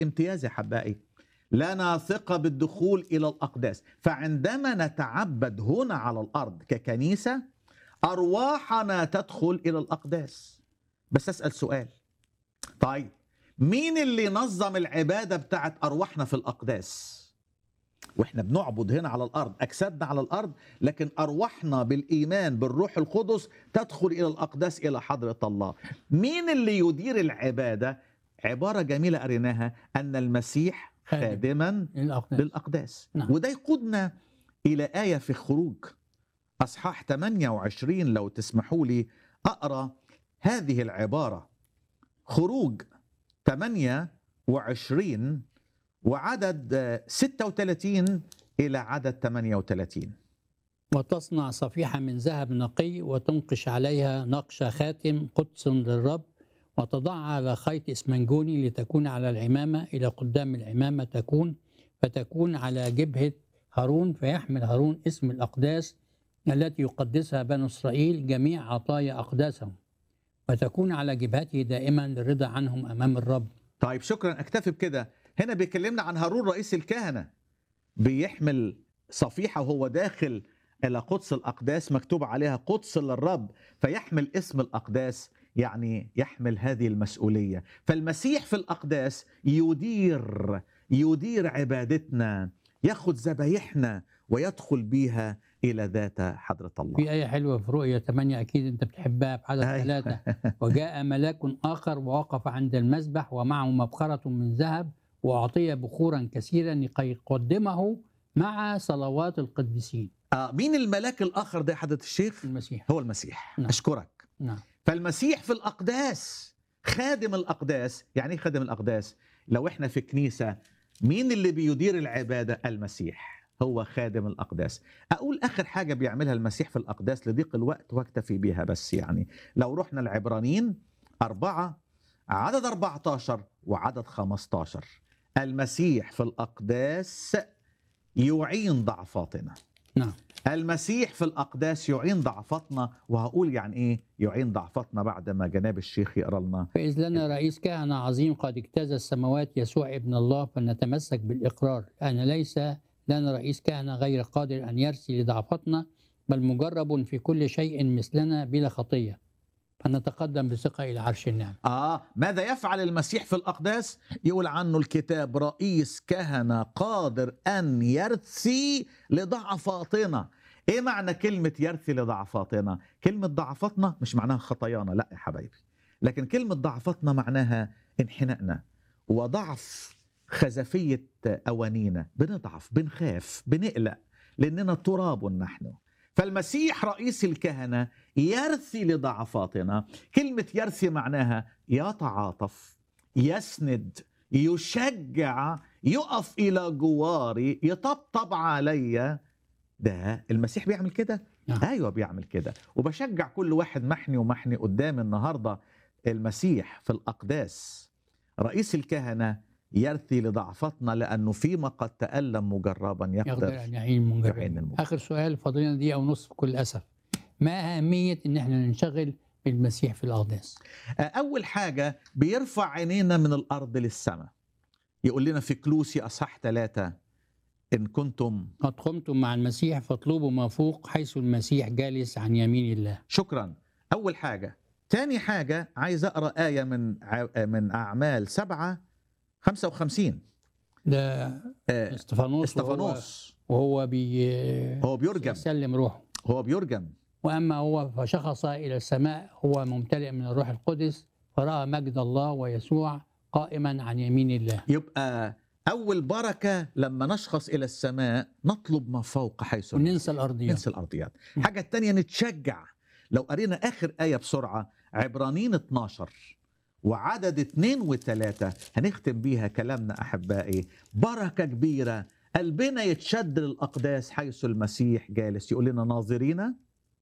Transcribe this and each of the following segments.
امتياز يا حبائي لنا ثقة بالدخول إلى الأقداس فعندما نتعبد هنا على الأرض ككنيسة أرواحنا تدخل إلى الأقداس بس أسأل سؤال طيب مين اللي نظم العبادة بتاعت أرواحنا في الأقداس واحنا بنعبد هنا على الارض اجسادنا على الارض لكن ارواحنا بالايمان بالروح القدس تدخل الى الاقداس الى حضره الله مين اللي يدير العباده عباره جميله قريناها ان المسيح خادم. خادما الأقداس للاقداس نعم. وده يقودنا الى ايه في خروج اصحاح 28 لو تسمحوا لي اقرا هذه العباره خروج 28 وعدد آه، 36 الى عدد 38 وتصنع صفيحة من ذهب نقي وتنقش عليها نقش خاتم قدس للرب وتضعها على خيط اسمنجوني لتكون على العمامة إلى قدام العمامة تكون فتكون على جبهة هارون فيحمل هارون اسم الأقداس التي يقدسها بنو إسرائيل جميع عطايا أقداسهم وتكون على جبهته دائما للرضا عنهم أمام الرب طيب شكرا اكتفي بكده هنا بيكلمنا عن هارون رئيس الكهنه بيحمل صفيحه وهو داخل الى قدس الاقداس مكتوب عليها قدس للرب فيحمل اسم الاقداس يعني يحمل هذه المسؤوليه فالمسيح في الاقداس يدير يدير عبادتنا ياخذ ذبايحنا ويدخل بيها الى ذات حضره الله في آية حلوة في رؤية 8 أكيد أنت بتحبها في عدد أيوة. ثلاثة وجاء ملاك آخر ووقف عند المذبح ومعه مبخرة من ذهب وأعطي بخورا كثيرا لكي يقدمه مع صلوات القديسين آه مين الملاك الاخر ده يا حضره الشيخ المسيح هو المسيح نعم. اشكرك نعم فالمسيح في الأقداس خادم الأقداس يعني إيه خادم الأقداس لو إحنا في كنيسة مين اللي بيدير العبادة المسيح هو خادم الأقداس أقول آخر حاجة بيعملها المسيح في الأقداس لضيق الوقت واكتفي بيها بس يعني لو رحنا العبرانيين أربعة عدد 14 وعدد 15 المسيح في الأقداس يعين ضعفاتنا نعم المسيح في الأقداس يعين ضعفاتنا وهقول يعني إيه يعين ضعفاتنا بعد ما جناب الشيخ يقرأ لنا فإذ لنا رئيس كهنة عظيم قد اجتاز السماوات يسوع ابن الله فلنتمسك بالإقرار أن ليس لنا رئيس كهنة غير قادر أن يرسي لضعفتنا بل مجرب في كل شيء مثلنا بلا خطية فنتقدم بثقة إلى عرش النعم آه ماذا يفعل المسيح في الأقداس يقول عنه الكتاب رئيس كهنة قادر أن يرثي لضعفاتنا إيه معنى كلمة يرثي لضعفاتنا كلمة ضعفاتنا مش معناها خطايانا لا يا حبايبي لكن كلمة ضعفاتنا معناها انحنائنا وضعف خزفية أوانينا بنضعف بنخاف بنقلق لأننا تراب نحن فالمسيح رئيس الكهنة يرثي لضعفاتنا كلمة يرثي معناها يتعاطف يسند يشجع يقف إلى جواري يطبطب عليا ده المسيح بيعمل كده نعم. ايوه بيعمل كده وبشجع كل واحد محني ومحني قدام النهارده المسيح في الاقداس رئيس الكهنه يرثي لضعفتنا لانه فيما قد تالم مجربا يقدر يقدر أن يعين يعين المنجبين المجربين. آخر سؤال فاضلنا دقيقة ونص بكل أسف ما أهمية إن احنا ننشغل بالمسيح في الأقداس اول حاجه بيرفع عينينا من الارض للسماء يقول لنا في كلوسي اصح ثلاثة ان كنتم قد قمتم مع المسيح فاطلبوا ما فوق حيث المسيح جالس عن يمين الله شكرا اول حاجه تاني حاجه عايز اقرا ايه من ع- من اعمال سبعة 55 ده آه، استفانوس وهو, استفانوس وهو بي هو بيرجم يسلم روحه هو بيرجم واما هو فشخص الى السماء هو ممتلئ من الروح القدس فراى مجد الله ويسوع قائما عن يمين الله يبقى اول بركه لما نشخص الى السماء نطلب ما فوق حيث وننسى الارضيات ننسى الارضيات م. الحاجه الثانيه نتشجع لو قرينا اخر ايه بسرعه عبرانيين 12 وعدد اثنين وثلاثة هنختم بيها كلامنا أحبائي بركة كبيرة قلبنا يتشد للأقداس حيث المسيح جالس يقول لنا ناظرين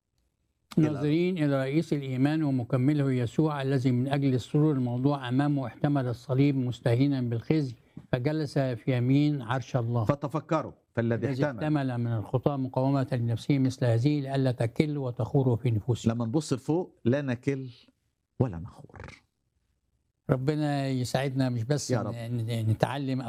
ناظرين الى رئيس الايمان ومكمله يسوع الذي من اجل السرور الموضوع امامه احتمل الصليب مستهينا بالخزي فجلس في يمين عرش الله فتفكروا فالذي الذي احتمل احتمل من الخطاه مقاومه لنفسه مثل هذه لئلا تكل وتخور في نفوسهم لما نبص لفوق لا نكل ولا نخور ربنا يساعدنا مش بس يا رب. ن- ن- نتعلم